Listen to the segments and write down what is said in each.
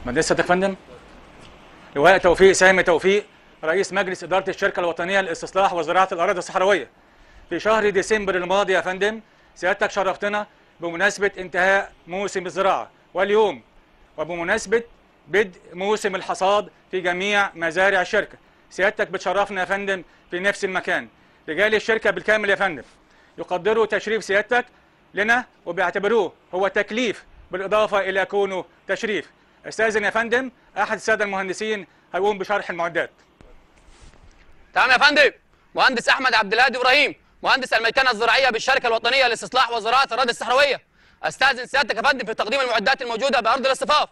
مهندس يا فندم لواء توفيق سامي توفيق رئيس مجلس إدارة الشركة الوطنية للاستصلاح وزراعة الأراضي الصحراوية في شهر ديسمبر الماضي يا فندم سيادتك شرفتنا بمناسبة انتهاء موسم الزراعة واليوم وبمناسبة بدء موسم الحصاد في جميع مزارع الشركة سيادتك بتشرفنا يا فندم في نفس المكان رجال الشركة بالكامل يا فندم يقدروا تشريف سيادتك لنا وبيعتبروه هو تكليف بالإضافة إلى كونه تشريف استاذن يا فندم أحد السادة المهندسين هيقوم بشرح المعدات تمام يا فندم مهندس احمد عبد الهادي ابراهيم مهندس الميكنه الزراعيه بالشركه الوطنيه لاستصلاح وزراعه الاراضي الصحراويه استاذن سيادتك يا فندم في تقديم المعدات الموجوده بارض الاصطفاف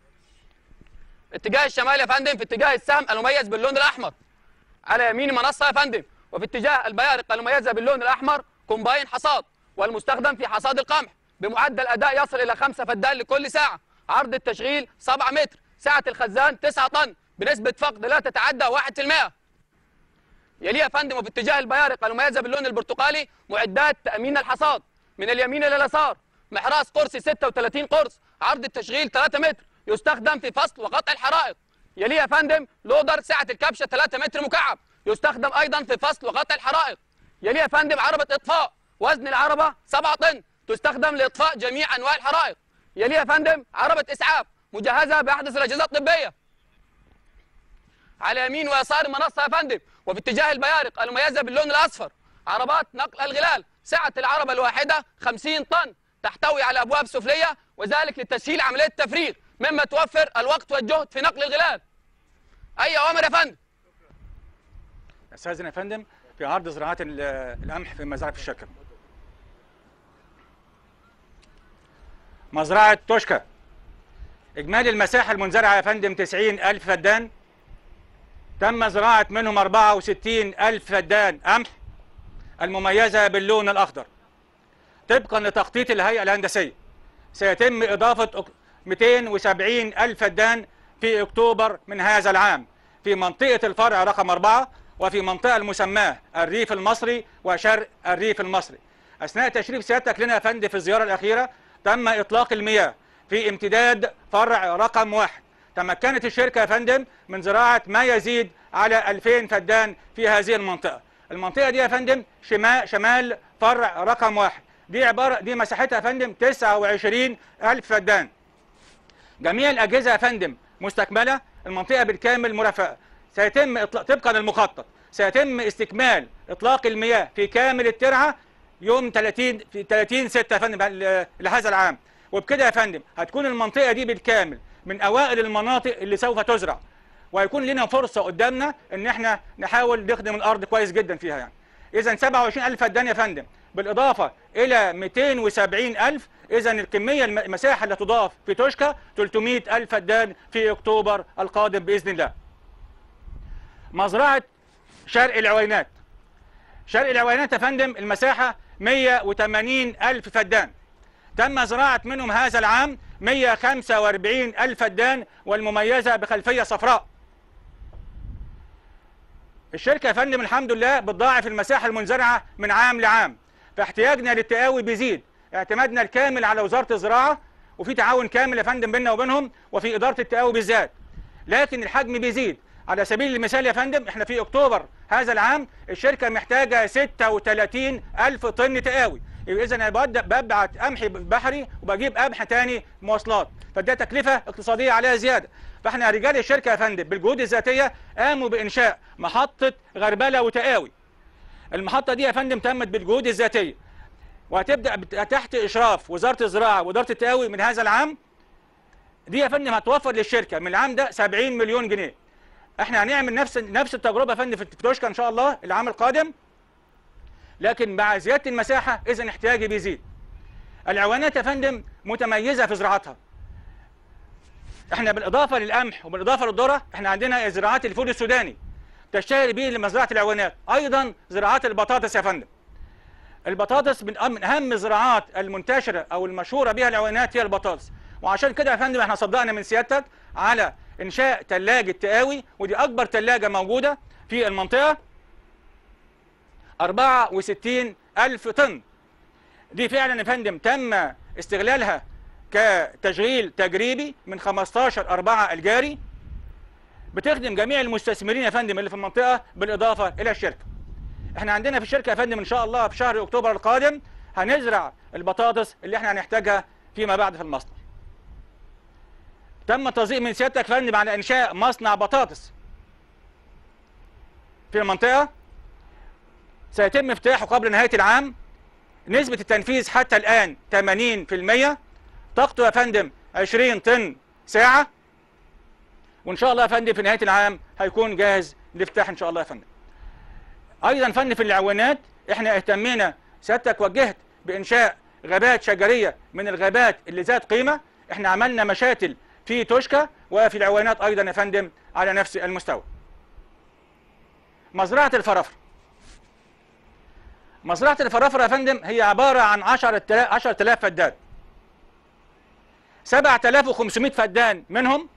اتجاه الشمال يا فندم في اتجاه السهم المميز باللون الاحمر على يمين المنصه يا فندم وفي اتجاه البيارق المميزه باللون الاحمر كومباين حصاد والمستخدم في حصاد القمح بمعدل اداء يصل الى 5 فدان لكل ساعه عرض التشغيل 7 متر سعه الخزان 9 طن بنسبه فقد لا تتعدى 1% يليه يا فندم وفي اتجاه البيارق المميزه باللون البرتقالي معدات تامين الحصاد من اليمين الى اليسار محراس قرصي 36 قرص عرض التشغيل 3 متر يستخدم في فصل وقطع الحرائق يليه يا فندم لودر سعه الكبشه 3 متر مكعب يستخدم ايضا في فصل وقطع الحرائق يليه يا فندم عربه اطفاء وزن العربه 7 طن تستخدم لاطفاء جميع انواع الحرائق يليه يا فندم عربه اسعاف مجهزه باحدث الاجهزه الطبيه على يمين ويسار المنصه يا فندم وفي اتجاه البيارق المميزه باللون الاصفر عربات نقل الغلال سعه العربه الواحده 50 طن تحتوي على ابواب سفليه وذلك لتسهيل عمليه التفريغ مما توفر الوقت والجهد في نقل الغلال اي اوامر يا فندم استاذن يا فندم في عرض زراعات ال- القمح في مزرعة الشركة مزرعة توشكا إجمالي المساحة المنزرعة يا فندم 90 ألف فدان تم زراعة منهم 64 ألف فدان قمح المميزة باللون الأخضر طبقا لتخطيط الهيئة الهندسية سيتم إضافة أك- 270 ألف فدان في أكتوبر من هذا العام في منطقة الفرع رقم أربعة وفي منطقة المسماة الريف المصري وشرق الريف المصري أثناء تشريف سيادتك لنا يا فندم في الزيارة الأخيرة تم إطلاق المياه في امتداد فرع رقم واحد تمكنت الشركة يا فندم من زراعة ما يزيد على 2000 فدان في هذه المنطقة المنطقة دي يا فندم شمال, شمال فرع رقم واحد دي عبارة دي مساحتها يا فندم 29 ألف فدان جميع الأجهزة يا فندم مستكملة المنطقة بالكامل مرافقة سيتم إطلاق طبقا للمخطط سيتم استكمال إطلاق المياه في كامل الترعة يوم 30 في 30 6 يا فندم ل- لهذا العام وبكده يا فندم هتكون المنطقة دي بالكامل من أوائل المناطق اللي سوف تزرع وهيكون لنا فرصة قدامنا إن إحنا نحاول نخدم الأرض كويس جدا فيها يعني إذا 27 ألف فدان يا فندم بالإضافة إلى 270 ألف إذا الكمية الم- المساحة اللي تضاف في توشكا 300 ألف فدان في أكتوبر القادم بإذن الله مزرعة شرق العوينات شرق العوينات يا فندم المساحة 180 ألف فدان تم زراعة منهم هذا العام 145 ألف فدان والمميزة بخلفية صفراء الشركة يا فندم الحمد لله بتضاعف المساحة المنزرعة من عام لعام فاحتياجنا للتقاوي بيزيد اعتمادنا الكامل على وزارة الزراعة وفي تعاون كامل يا فندم بيننا وبينهم وفي إدارة التقاوي بالذات لكن الحجم بيزيد على سبيل المثال يا فندم احنا في اكتوبر هذا العام الشركة محتاجة 36 ألف طن تقاوي يبقى إذا أنا ببدأ- ببعت قمح بحري وبجيب قمح تاني مواصلات فده تكلفة اقتصادية عليها زيادة فاحنا رجال الشركة يا فندم بالجهود الذاتية قاموا بإنشاء محطة غربلة وتقاوي المحطة دي يا فندم تمت بالجهود الذاتية وهتبدأ بت- تحت إشراف وزارة الزراعة وإدارة التقاوي من هذا العام دي يا فندم هتوفر للشركة من العام ده 70 مليون جنيه احنا هنعمل نفس نفس التجربة يا فندم في توشكا إن شاء الله العام القادم لكن مع زيادة المساحة إذا احتياجي بيزيد العوانات يا فندم متميزة في زراعتها احنا بالإضافة للقمح وبالإضافة للذرة احنا عندنا زراعات الفول السوداني تشتهر به لمزرعة العوانات أيضا زراعات البطاطس يا فندم البطاطس من أهم- من أهم الزراعات المنتشرة أو المشهورة بها العوانات هي البطاطس وعشان كده يا فندم احنا صدقنا من سيادتك على إنشاء ثلاجة تقاوي ودي أكبر ثلاجة موجودة في المنطقة 64 ألف طن دي فعلا يا فندم تم استغلالها كتشغيل تجريبي من 15 4 الجاري بتخدم جميع المستثمرين يا فندم اللي في المنطقه بالاضافه الى الشركه. احنا عندنا في الشركه يا فندم ان شاء الله في شهر اكتوبر القادم هنزرع البطاطس اللي احنا هنحتاجها فيما بعد في المصنع. تم التصديق من سيادتك يا فندم على انشاء مصنع بطاطس في المنطقه سيتم افتتاحه قبل نهايه العام نسبه التنفيذ حتى الان 80% طاقته يا فندم 20 طن ساعه وان شاء الله يا فندم في نهايه العام هيكون جاهز لافتتاح ان شاء الله يا فندم. ايضا فن في العوانات احنا اهتمينا سيادتك وجهت بانشاء غابات شجريه من الغابات اللي ذات قيمه احنا عملنا مشاتل في توشكا وفي العوانات ايضا يا فندم على نفس المستوى. مزرعه الفرافره. مزرعه الفرافره يا فندم هي عباره عن 10000 10000 فدان. 7500 فدان منهم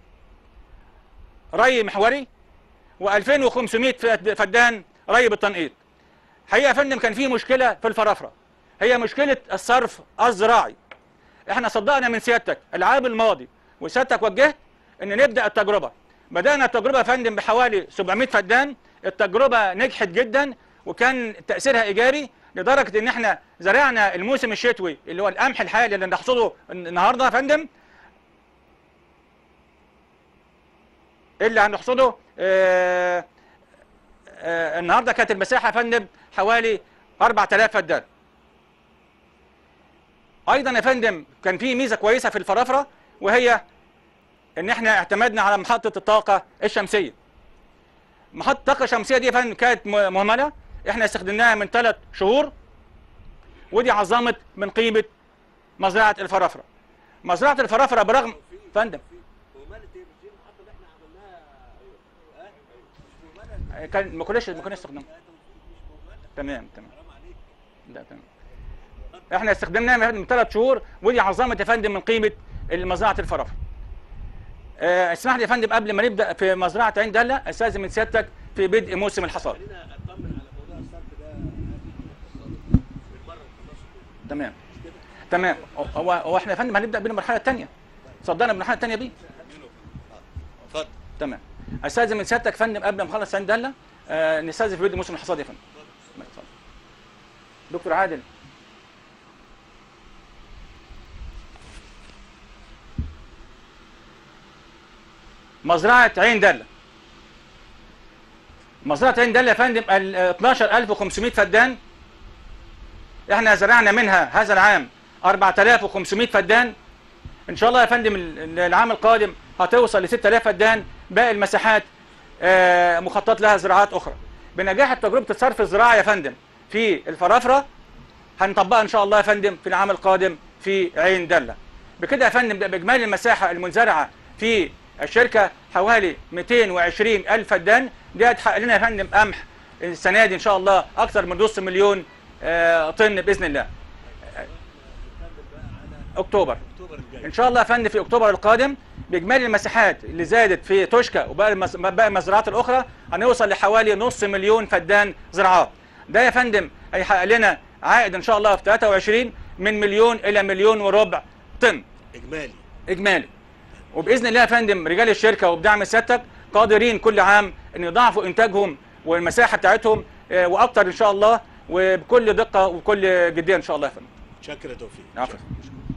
ري محوري و2500 فدان ري بالتنقيط حقيقه يا فندم كان في مشكله في الفرافره هي مشكله الصرف الزراعي احنا صدقنا من سيادتك العام الماضي وسيادتك وجهت ان نبدا التجربه بدانا التجربه يا فندم بحوالي 700 فدان التجربه نجحت جدا وكان تاثيرها ايجابي لدرجه ان احنا زرعنا الموسم الشتوي اللي هو القمح الحالي اللي نحصده النهارده يا فندم اللي هنحصده آه آه النهارده كانت المساحه يا فندم حوالي 4000 فدان. ايضا يا فندم كان في ميزه كويسه في الفرافره وهي ان احنا اعتمدنا على محطه الطاقه الشمسيه. محطه الطاقه الشمسيه دي يا فندم كانت مهمله احنا استخدمناها من ثلاث شهور ودي عظمت من قيمه مزرعه الفرافره. مزرعه الفرافره برغم فندم كان ما كناش ما كناش استخدمها تمام تمام لا تمام احنا استخدمناها من ثلاث شهور ودي عظمت يا فندم من قيمه مزرعه الفرافره اه اسمح لي يا فندم قبل ما نبدا في مزرعه عين دله استاذن من سيادتك في بدء موسم الحصاد تمام تمام هو هو احنا يا فندم هنبدا بالمرحله الثانيه صدقنا بالمرحله الثانيه بيه اتفضل تمام استاذن من سيادتك فندم قبل ما نخلص عين دله آه نستاذن في بدء موسم الحصاد يا فندم اتفضل. دكتور عادل مزرعه عين دله مزرعه عين دله يا فندم ال 12500 فدان احنا زرعنا منها هذا العام 4500 فدان ان شاء الله يا فندم العام القادم هتوصل ل 6000 فدان باقي المساحات آه مخطط لها زراعات اخرى بنجاح تجربه الصرف الزراعي يا فندم في الفرافره هنطبقها ان شاء الله يا فندم في العام القادم في عين دله بكده يا فندم باجمالي المساحه المنزرعه في الشركه حوالي 220 الف فدان دي هتحقق لنا يا فندم قمح السنه دي ان شاء الله اكثر من نص مليون آه طن باذن الله اكتوبر اكتوبر الجاي ان شاء الله يا فندم في اكتوبر القادم باجمالي المساحات اللي زادت في توشكا وباقي المز... باقي المزرعات الاخرى هنوصل لحوالي نص مليون فدان زراعات ده يا فندم هيحقق لنا عائد ان شاء الله في 23 من مليون الى مليون وربع طن اجمالي اجمالي وباذن الله يا فندم رجال الشركه وبدعم سيادتك قادرين كل عام ان يضاعفوا انتاجهم والمساحه بتاعتهم آه، واكتر ان شاء الله وبكل دقه وبكل جديه ان شاء الله يا فندم شكرا توفيق عفوا. شكراً.